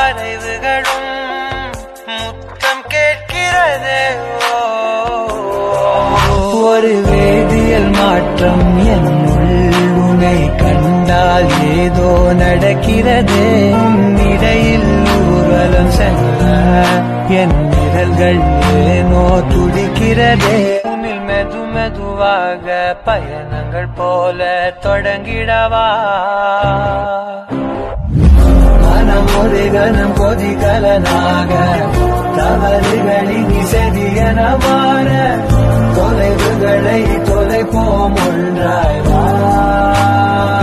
வரைவுகளும் முத்தம் கேட்கிறதே ஓ. ஒரு வேதியியல் மாற்றம் என்னுள் உன்னை கண்டால் ஏதோ நடக்கிறதே இடையில் ஊர்வலம் செல்ல என் நிழல்கள் ஏனோ துடிக்கிறதே உன்னில் மெது மெதுவாக பயணங்கள் போல தொடங்கிடவா மனம் ஒரு கணம் கொதிகலனாக தவறுகளின் செதியன மாற தொலைவுகளை தொலைப்போம் ஒன்றாய் வா